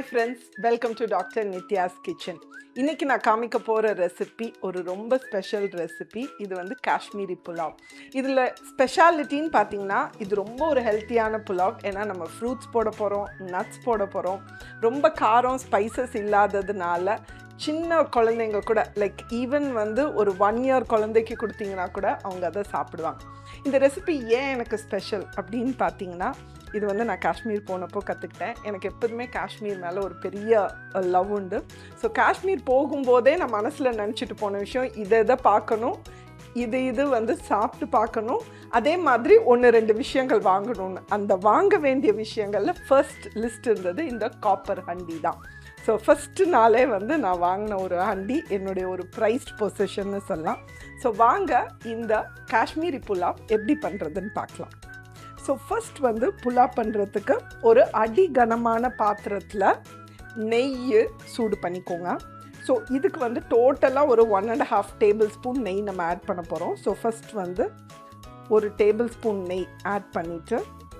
hi friends welcome to doctor Nithya's kitchen இன்னைக்கு நான் காமிக்க போகிற ரெசிபி ஒரு ரொம்ப ஸ்பெஷல் ரெசிபி இது வந்து காஷ்மீரி புலாவ் இதில் ஸ்பெஷாலிட்டின்னு பார்த்தீங்கன்னா இது ரொம்ப ஒரு ஹெல்த்தியான புலாவ் ஏன்னா நம்ம ஃப்ரூட்ஸ் போட போகிறோம் நட்ஸ் போட போகிறோம் ரொம்ப காரம் ஸ்பைசஸ் இல்லாததுனால சின்ன குழந்தைங்க கூட லைக் ஈவன் வந்து ஒரு ஒன் இயர் குழந்தைக்கு கொடுத்தீங்கன்னா கூட அவங்க அதை சாப்பிடுவாங்க இந்த ரெசிபி ஏன் எனக்கு ஸ்பெஷல் அப்படின்னு பார்த்தீங்கன்னா இது வந்து நான் காஷ்மீர் போனப்போ கற்றுக்கிட்டேன் எனக்கு எப்போதுமே காஷ்மீர் மேலே ஒரு பெரிய லவ் உண்டு ஸோ காஷ்மீர் போகும்போதே நான் மனசில் நினச்சிட்டு போன விஷயம் இதை இதை பார்க்கணும் இது இது வந்து சாப்பிட்டு பார்க்கணும் அதே மாதிரி ஒன்று ரெண்டு விஷயங்கள் வாங்கணும்னு அந்த வாங்க வேண்டிய விஷயங்களில் ஃபர்ஸ்ட் லிஸ்ட் இருந்தது இந்த காப்பர் ஹண்டி தான் ஸோ ஃபஸ்ட்டு நாளே வந்து நான் வாங்கின ஒரு ஹண்டி என்னுடைய ஒரு ப்ரைஸ்ட் பொசிஷன்னு சொல்லலாம் ஸோ வாங்க இந்த காஷ்மீரி புலாவ் எப்படி பண்ணுறதுன்னு பார்க்கலாம் ஸோ ஃபர்ஸ்ட் வந்து புலா பண்ணுறதுக்கு ஒரு அடி கனமான பாத்திரத்தில் நெய் சூடு பண்ணிக்கோங்க ஸோ இதுக்கு வந்து டோட்டலாக ஒரு one and half table spoon நெய் நம்ம ஆட் பண்ண போகிறோம் ஸோ ஃபஸ்ட் வந்து ஒரு டேபிள் ஸ்பூன் நெய் ஆட் பண்ணிவிட்டு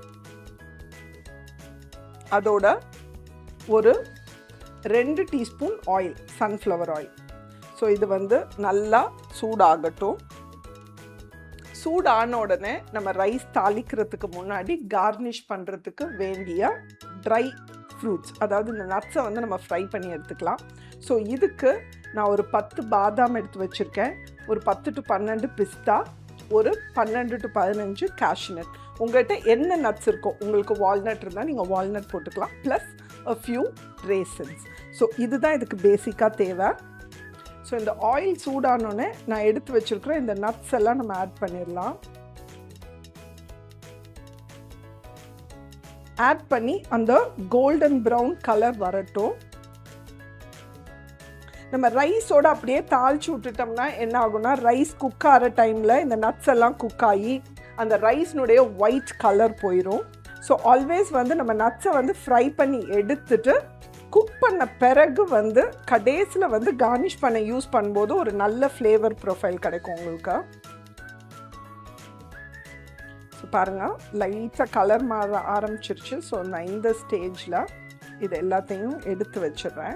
அதோட ஒரு ரெண்டு teaspoon oil sunflower oil so இது வந்து நல்லா சூடாகட்டும் சூடான உடனே நம்ம ரைஸ் தாளிக்கிறதுக்கு முன்னாடி கார்னிஷ் பண்ணுறதுக்கு வேண்டிய ட்ரை ஃப்ரூட்ஸ் அதாவது இந்த நட்ஸை வந்து நம்ம ஃப்ரை பண்ணி எடுத்துக்கலாம் ஸோ இதுக்கு நான் ஒரு பத்து பாதாம் எடுத்து வச்சுருக்கேன் ஒரு பத்து டு பன்னெண்டு பிஸ்தா ஒரு பன்னெண்டு டு பதினஞ்சு கேஷ்நட் உங்கள்கிட்ட என்ன நட்ஸ் இருக்கோ உங்களுக்கு வால்நட் இருந்தால் நீங்கள் வால்நட் போட்டுக்கலாம் plus a few raisins so இதுதான் இதுக்கு பேசிக்காக தேவை ஸோ இந்த ஆயில் சூடானோடனே நான் எடுத்து வச்சுருக்கிற இந்த நட்ஸ் எல்லாம் நம்ம ஆட் பண்ணிடலாம் ஆட் பண்ணி அந்த கோல்டன் ப்ரௌன் கலர் வரட்டும் நம்ம ரைஸோட அப்படியே தாளிச்சு விட்டுட்டோம்னா என்ன ஆகும்னா ரைஸ் குக் ஆகிற டைமில் இந்த நட்ஸ் எல்லாம் குக் ஆகி அந்த ரைஸ்னுடைய ஒயிட் கலர் போயிடும் ஸோ ஆல்வேஸ் வந்து நம்ம நட்ஸை வந்து ஃப்ரை பண்ணி எடுத்துட்டு குக் பண்ண பிறகு வந்து கடைசியில் வந்து கார்னிஷ் பண்ண யூஸ் பண்ணும்போது ஒரு நல்ல ஃப்ளேவர் ப்ரொஃபைல் கிடைக்கும் உங்களுக்கு ஸோ பாருங்கள் லைட்டாக கலர் மாற ஆரம்பிச்சிருச்சு ஸோ நான் இந்த ஸ்டேஜில் இது எல்லாத்தையும் எடுத்து வச்சிடுறேன்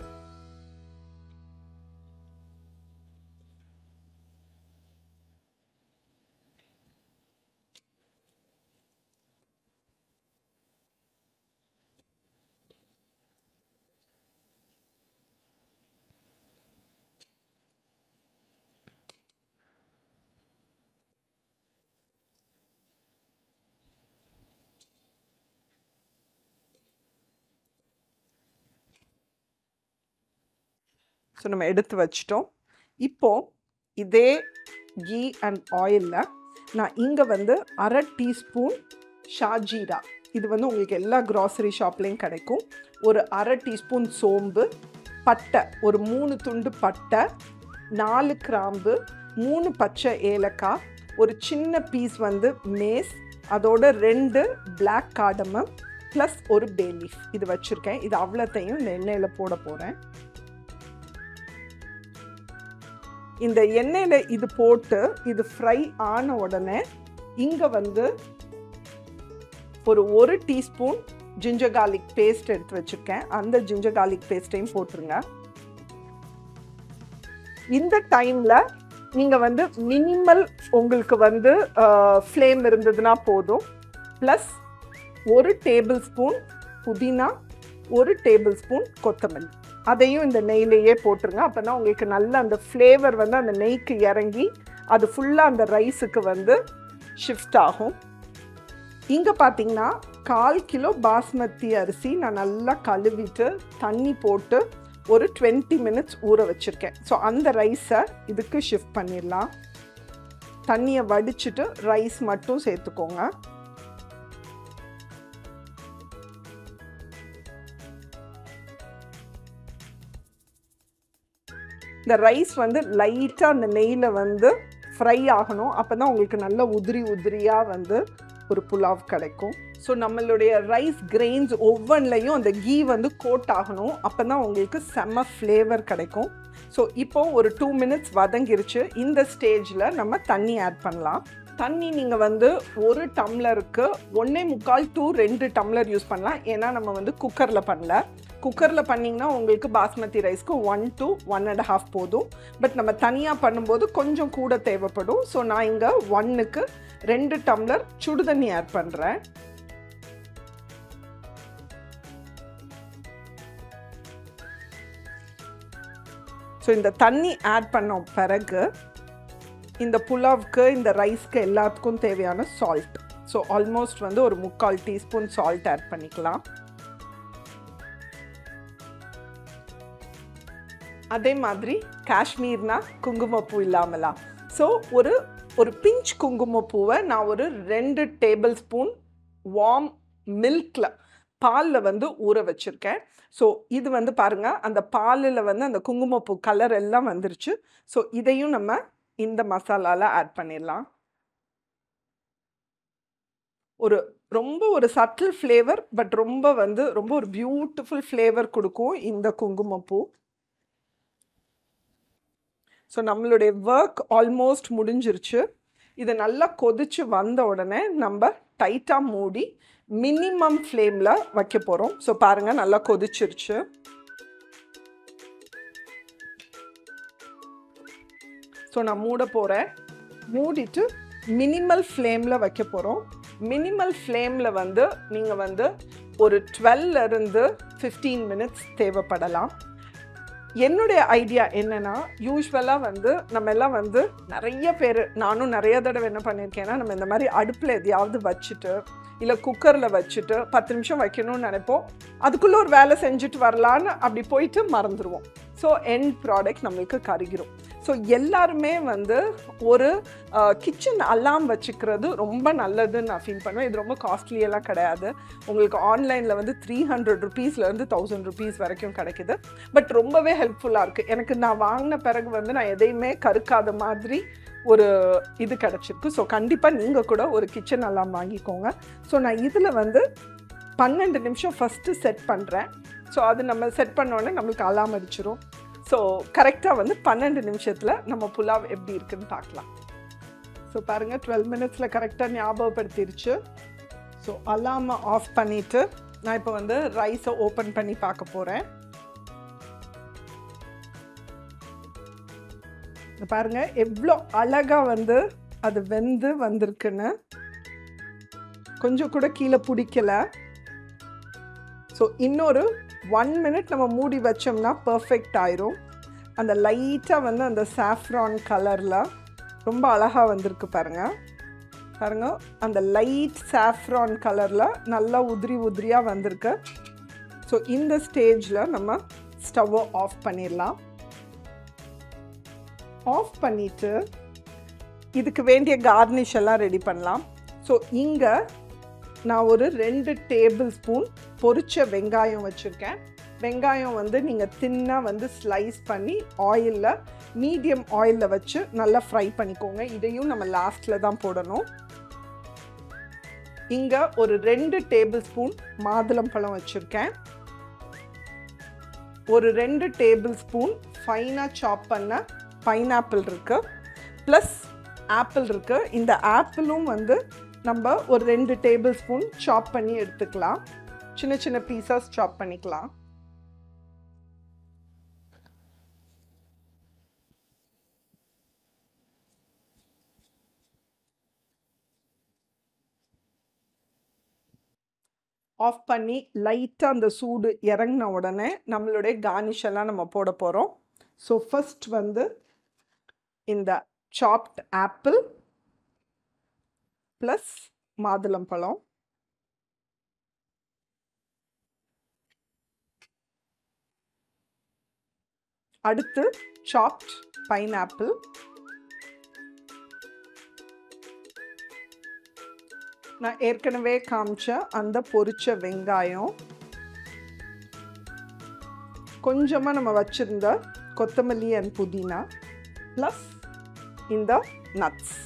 ஸோ நம்ம எடுத்து வச்சிட்டோம் இப்போ இதே கீ அண்ட் ஆயிலில் நான் இங்கே வந்து அரை டீஸ்பூன் ஷாஜீரா இது வந்து உங்களுக்கு எல்லா க்ராசரி ஷாப்லேயும் கிடைக்கும் ஒரு அரை டீஸ்பூன் சோம்பு பட்டை ஒரு மூணு துண்டு பட்டை நாலு கிராம்பு மூணு பச்சை ஏலக்காய் ஒரு சின்ன பீஸ் வந்து மேஸ் அதோட ரெண்டு பிளாக் காடமம் ப்ளஸ் ஒரு பேலீஃப் இது வச்சுருக்கேன் இது அவ்வளோத்தையும் இந்த எண்ணெயில் போட போகிறேன் இந்த எண்ணெயில் இது போட்டு இது ஃப்ரை ஆன உடனே இங்கே வந்து ஒரு ஒரு டீஸ்பூன் ஜிஞ்சர் கார்லிக் பேஸ்ட் எடுத்து வச்சுருக்கேன் அந்த ஜிஞ்சர் கார்லிக் பேஸ்ட்டையும் போட்டுருங்க இந்த டைமில் நீங்கள் வந்து மினிமல் உங்களுக்கு வந்து ஃப்ளேம் இருந்ததுன்னா போதும் ப்ளஸ் ஒரு டேபிள் ஸ்பூன் புதினா ஒரு டேபிள் ஸ்பூன் கொத்தமல்லி அதையும் இந்த நெய்லேயே போட்டுருங்க அப்போ தான் உங்களுக்கு நல்ல அந்த ஃப்ளேவர் வந்து அந்த நெய்க்கு இறங்கி அது ஃபுல்லாக அந்த ரைஸுக்கு வந்து ஷிஃப்ட் ஆகும் இங்கே பார்த்தீங்கன்னா கால் கிலோ பாஸ்மதி அரிசி நான் நல்லா கழுவிட்டு தண்ணி போட்டு ஒரு டுவெண்ட்டி மினிட்ஸ் ஊற வச்சுருக்கேன் ஸோ அந்த ரைஸை இதுக்கு ஷிஃப்ட் பண்ணிடலாம் தண்ணியை வடிச்சிட்டு ரைஸ் மட்டும் சேர்த்துக்கோங்க இந்த ரைஸ் வந்து லைட்டாக அந்த நெய்யில் வந்து ஃப்ரை ஆகணும் அப்போ தான் உங்களுக்கு நல்ல உதிரி உதிரியாக வந்து ஒரு புலாவ் கிடைக்கும் ஸோ நம்மளுடைய ரைஸ் கிரெயின்ஸ் ஒவ்வொன்றிலையும் அந்த கீ வந்து கோட் ஆகணும் அப்போ தான் உங்களுக்கு செம்ம ஃப்ளேவர் கிடைக்கும் ஸோ இப்போ ஒரு டூ மினிட்ஸ் வதங்கிருச்சு இந்த ஸ்டேஜில் நம்ம தண்ணி ஆட் பண்ணலாம் தண்ணி நீங்கள் வந்து ஒரு டம்ளருக்கு ஒன்றே முக்கால் டு ரெண்டு டம்ளர் யூஸ் பண்ணலாம் ஏன்னா நம்ம வந்து குக்கரில் பண்ணல குக்கரில் பண்ணிங்கன்னா உங்களுக்கு பாஸ்மதி ரைஸ்க்கு one to one and half போதும் பட் நம்ம தனியாக பண்ணும்போது கொஞ்சம் கூட தேவைப்படும் ஸோ நான் இங்கே ஒன்னுக்கு ரெண்டு டம்ளர் சுடு தண்ணி ஆட் பண்ணுறேன் ஸோ இந்த தண்ணி ஆட் பண்ண பிறகு இந்த புலாவ்க்கு இந்த ரைஸ்க்கு எல்லாத்துக்கும் தேவையான சால்ட் ஸோ ஆல்மோஸ்ட் வந்து ஒரு முக்கால் டீஸ்பூன் சால்ட் ஆட் பண்ணிக்கலாம் அதே மாதிரி காஷ்மீர்னா குங்குமப்பூ இல்லாமலா ஸோ ஒரு ஒரு பிஞ்ச் குங்குமப்பூவை நான் ஒரு ரெண்டு டேபிள் ஸ்பூன் வார்ம் மில்கில் பாலில் வந்து ஊற வச்சுருக்கேன் ஸோ இது வந்து பாருங்கள் அந்த பாலில் வந்து அந்த குங்குமப்பூ கலர் எல்லாம் வந்துருச்சு ஸோ இதையும் நம்ம இந்த மசாலாவில் ஆட் பண்ணிடலாம் ஒரு ரொம்ப ஒரு சட்டில் ஃப்ளேவர் பட் ரொம்ப வந்து ரொம்ப ஒரு பியூட்டிஃபுல் ஃப்ளேவர் கொடுக்கும் இந்த குங்குமப்பூ ஸோ நம்மளுடைய ஒர்க் ஆல்மோஸ்ட் முடிஞ்சிருச்சு இது நல்லா கொதிச்சு வந்த உடனே நம்ம டைட்டாக மூடி மினிமம் ஃப்ளேமில் வைக்க போகிறோம் ஸோ பாருங்கள் நல்லா கொதிச்சிருச்சு ஸோ நான் மூட போகிறேன் மூடிட்டு மினிமல் ஃப்ளேமில் வைக்க போகிறோம் மினிமல் ஃப்ளேமில் வந்து நீங்கள் வந்து ஒரு டுவெல்லேருந்து ஃபிஃப்டீன் மினிட்ஸ் தேவைப்படலாம் என்னுடைய ஐடியா என்னன்னா யூஸ்வலாக வந்து நம்ம எல்லாம் வந்து நிறைய பேர் நானும் நிறைய தடவை என்ன பண்ணியிருக்கேன்னா நம்ம இந்த மாதிரி அடுப்பில் எதையாவது வச்சுட்டு இல்லை குக்கரில் வச்சுட்டு பத்து நிமிஷம் வைக்கணும்னு நினைப்போம் அதுக்குள்ளே ஒரு வேலை செஞ்சுட்டு வரலான்னு அப்படி போயிட்டு மறந்துடுவோம் ஸோ எண்ட் ப்ராடக்ட் நம்மளுக்கு கருகிரும் ஸோ எல்லாருமே வந்து ஒரு கிச்சன் அலாம் வச்சுக்கிறது ரொம்ப நல்லதுன்னு நான் ஃபீல் பண்ணுவேன் இது ரொம்ப காஸ்ட்லியெல்லாம் கிடையாது உங்களுக்கு ஆன்லைனில் வந்து த்ரீ ஹண்ட்ரட் ருபீஸ்லேருந்து தௌசண்ட் ருபீஸ் வரைக்கும் கிடைக்குது பட் ரொம்பவே ஹெல்ப்ஃபுல்லாக இருக்குது எனக்கு நான் வாங்கின பிறகு வந்து நான் எதையுமே கருக்காத மாதிரி ஒரு இது கிடச்சிருக்கு ஸோ கண்டிப்பாக நீங்கள் கூட ஒரு கிச்சன் அலாம் வாங்கிக்கோங்க ஸோ நான் இதில் வந்து பன்னெண்டு நிமிஷம் ஃபஸ்ட்டு செட் பண்ணுறேன் ஸோ அது நம்ம செட் பண்ணோன்னே நம்மளுக்கு அலாம் அடிச்சிரும் ஸோ கரெக்டாக வந்து பன்னெண்டு நிமிஷத்தில் நம்ம புலாவ் எப்படி இருக்குன்னு பார்க்கலாம் ஸோ பாருங்கள் டுவெல் மினிட்ஸில் கரெக்டாக ஞாபகப்படுத்திருச்சு ஸோ அலாமை ஆஃப் பண்ணிவிட்டு நான் இப்போ வந்து ரைஸை ஓப்பன் பண்ணி பார்க்க போகிறேன் பாருங்க எவ்வளோ அழகாக வந்து அது வெந்து வந்திருக்குன்னு கொஞ்சம் கூட கீழே பிடிக்கல ஸோ இன்னொரு ஒன் மினிட் நம்ம மூடி வச்சோம்னா பர்ஃபெக்ட் ஆயிரும் அந்த லைட்டாக வந்து அந்த சாஃப்ரான் கலரில் ரொம்ப அழகாக வந்திருக்கு பாருங்க பாருங்க அந்த லைட் சாஃப்ரான் கலரில் நல்லா உதிரி உதிரியாக வந்திருக்கு ஸோ இந்த ஸ்டேஜில் நம்ம ஸ்டவ்வை ஆஃப் பண்ணிடலாம் ஆஃப் பண்ணிவிட்டு இதுக்கு வேண்டிய கார்னிஷ் எல்லாம் ரெடி பண்ணலாம் ஸோ இங்கே நான் ஒரு ரெண்டு டேபிள் ஸ்பூன் பொரிச்ச வெங்காயம் வச்சுருக்கேன் வெங்காயம் வந்து நீங்கள் தின்னாக வந்து ஸ்லைஸ் பண்ணி ஆயிலில் மீடியம் ஆயிலில் வச்சு நல்லா ஃப்ரை பண்ணிக்கோங்க இதையும் நம்ம லாஸ்ட்டில் தான் போடணும் இங்கே ஒரு ரெண்டு டேபிள் ஸ்பூன் மாதுளம்பழம் வச்சுருக்கேன் ஒரு ரெண்டு டேபிள் ஸ்பூன் ஃபைனாக சாப் பண்ண பைனாப்பிள் இருக்குது ப்ளஸ் ஆப்பிள் இருக்குது இந்த ஆப்பிளும் வந்து நம்ம ஒரு ரெண்டு டேபிள் ஸ்பூன் சாப் பண்ணி எடுத்துக்கலாம் சின்ன சின்ன பீசஸ் சாப் பண்ணிக்கலாம் ஆஃப் பண்ணி லைட்டாக அந்த சூடு இறங்கின உடனே நம்மளுடைய கார்னிஷ் எல்லாம் நம்ம போட போகிறோம் ஸோ ஃபஸ்ட் வந்து இந்த சாப்ட் ஆப்பிள் ப்ளஸ் மாதுளம்பழம் அடுத்து சாப்ட் பைனாப்பிள் நான் ஏற்கனவே காமிச்ச அந்த பொரிச்ச வெங்காயம் கொஞ்சமாக நம்ம வச்சுருந்த கொத்தமல்லி அண்ட் புதினா ப்ளஸ் இந்த நட்ஸ்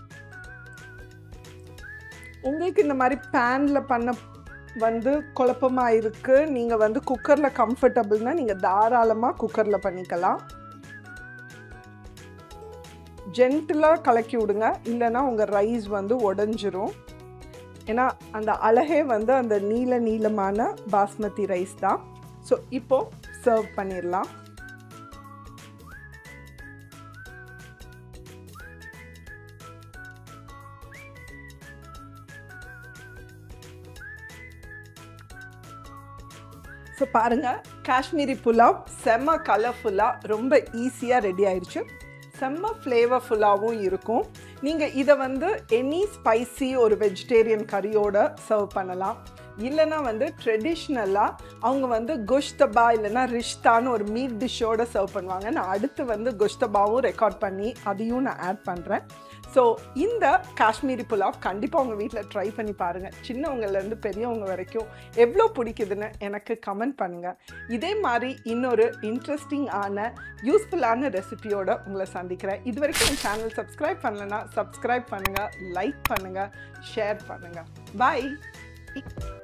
உங்களுக்கு இந்த மாதிரி பேனில் பண்ண வந்து குழப்பமாக இருக்குது நீங்கள் வந்து குக்கரில் கம்ஃபர்டபுள்னா நீங்கள் தாராளமாக குக்கரில் பண்ணிக்கலாம் ஜென்டிலாக கலக்கி விடுங்க இல்லைன்னா உங்கள் ரைஸ் வந்து உடஞ்சிரும் ஏன்னா அந்த அழகே வந்து அந்த நீல நீளமான பாஸ்மதி ரைஸ் தான் ஸோ இப்போ சர்வ் பண்ணிடலாம் ஸோ பாருங்கள் காஷ்மீரி புலாவ் செம்ம கலர்ஃபுல்லாக ரொம்ப ஈஸியாக ரெடி ஆயிடுச்சு செம்ம ஃப்ளேவர்ஃபுல்லாகவும் இருக்கும் நீங்கள் இதை வந்து எனி ஸ்பைசி ஒரு வெஜிடேரியன் கறியோட சர்வ் பண்ணலாம் இல்லைன்னா வந்து ட்ரெடிஷ்னலாக அவங்க வந்து குஷ்தபா இல்லைன்னா ரிஷ்தான்னு ஒரு மீட் டிஷ்ஷோட சர்வ் பண்ணுவாங்க நான் அடுத்து வந்து குஷ்தபாவும் ரெக்கார்ட் பண்ணி அதையும் நான் ஆட் பண்ணுறேன் ஸோ இந்த காஷ்மீரி புலாவ் கண்டிப்பாக உங்கள் வீட்டில் ட்ரை பண்ணி பாருங்கள் சின்னவங்கலேருந்து பெரியவங்க வரைக்கும் எவ்வளோ பிடிக்குதுன்னு எனக்கு கமெண்ட் பண்ணுங்கள் இதே மாதிரி இன்னொரு இன்ட்ரெஸ்டிங் ஆன யூஸ்ஃபுல்லான ரெசிபியோட உங்களை சந்திக்கிறேன் இது வரைக்கும் என் சேனல் சப்ஸ்கிரைப் பண்ணலைன்னா சப்ஸ்கிரைப் பண்ணுங்கள் லைக் பண்ணுங்கள் ஷேர் பண்ணுங்கள் பாய்